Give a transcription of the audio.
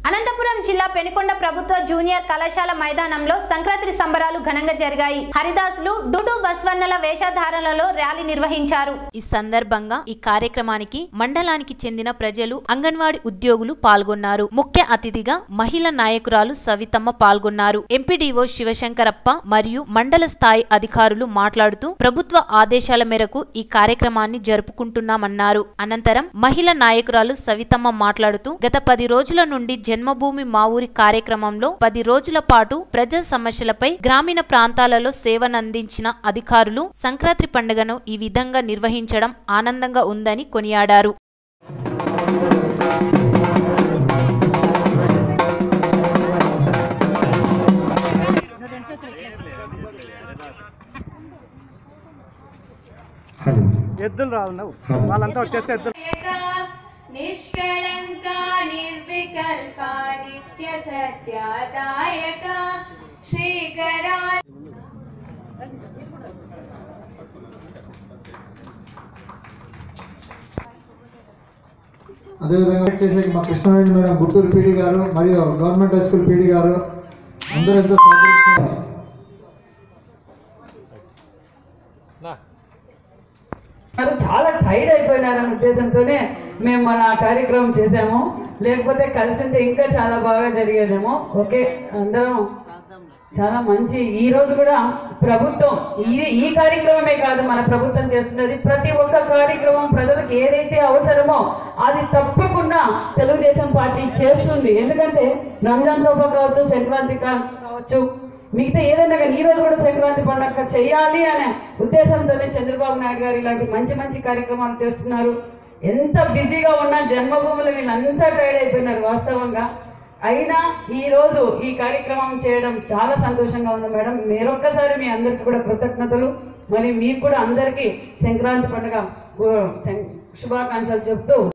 అనంతపురం జిల్లా పెనుకొండ ప్రభుత్వ జూనియర్ కళాశాల మైదానంలో సంక్రాంతి సంబరాలు ఘనంగా జరిగాయి హరిదాసులు డుడు బస్వన్నల వేషధారణలో ర్యాలీ నిర్వహించారు ఈ సందర్భంగా ఈ కార్యక్రమానికి మండలానికి చెందిన ప్రజలు అంగన్వాడీ ఉద్యోగులు పాల్గొన్నారు ముఖ్య అతిథిగా మహిళా నాయకురాలు సవితమ్మ పాల్గొన్నారు ఎంపీడీఓ శివశంకరప్ప మరియు మండల స్థాయి అధికారులు మాట్లాడుతూ ప్రభుత్వ ఆదేశాల మేరకు ఈ కార్యక్రమాన్ని జరుపుకుంటున్నామన్నారు అనంతరం మహిళా నాయకురాలు సవితమ్మ మాట్లాడుతూ గత పది రోజుల నుండి జన్మభూమి మా ఊరి కార్యక్రమంలో పది రోజుల పాటు ప్రజా సమస్యలపై గ్రామీణ ప్రాంతాలలో సేవనందించిన అధికారులు సంక్రాంతి పండుగను ఈ విధంగా నిర్వహించడం ఆనందంగా ఉందని కొనియాడారు హలో ఎద్దులు రావు హలో. వాళ్ళంతా వచ్చేస్తే ఎద్దులు నిష్కళంక నిర్వికల్ప నిత్య సత్యదాయక శ్రీకరా అదేవిధంగా చేసే మా కృష్ణవేణి మేడం గుంటూరు పీడీ గారు మరియు గవర్నమెంట్ హై స్కూల్ పీడీ గారు అందరూ ఎంతో సహకరిస్తున్నారు వాళ్ళు చాలా టైర్డ్ అయిపోయినారనే ఉద్దేశంతోనే మేము మన కార్యక్రమం చేసాము లేకపోతే కలిసింటే ఇంకా చాలా బాగా జరిగేదేమో ఓకే అందరం చాలా మంచి ఈ రోజు కూడా ప్రభుత్వం ఈ ఈ కార్యక్రమమే కాదు మన ప్రభుత్వం చేస్తున్నది ప్రతి ఒక్క కార్యక్రమం ప్రజలకు ఏదైతే అవసరమో అది తప్పకుండా తెలుగుదేశం పార్టీ చేస్తుంది ఎందుకంటే రంజాన్ తోఫా కావచ్చు సంక్రాంతి కా- కావచ్చు మిగతా ఏదైనా కానీ ఈ రోజు కూడా సంక్రాంతి పండుగ చేయాలి అనే ఉద్దేశంతోనే చంద్రబాబు నాయుడు గారు ఇలాంటి మంచి మంచి కార్యక్రమాలు చేస్తున్నారు ఎంత బిజీగా ఉన్నా జన్మభూములు వీళ్ళంతా టైర్డ్ అయిపోయినారు వాస్తవంగా అయినా ఈ రోజు ఈ కార్యక్రమం చేయడం చాలా సంతోషంగా ఉంది మేడం మరొక్కసారి మీ అందరికీ కూడా కృతజ్ఞతలు మరి మీకు కూడా అందరికీ సంక్రాంతి పండుగ గు- శం- శుభాకాంక్షలు చెప్తూ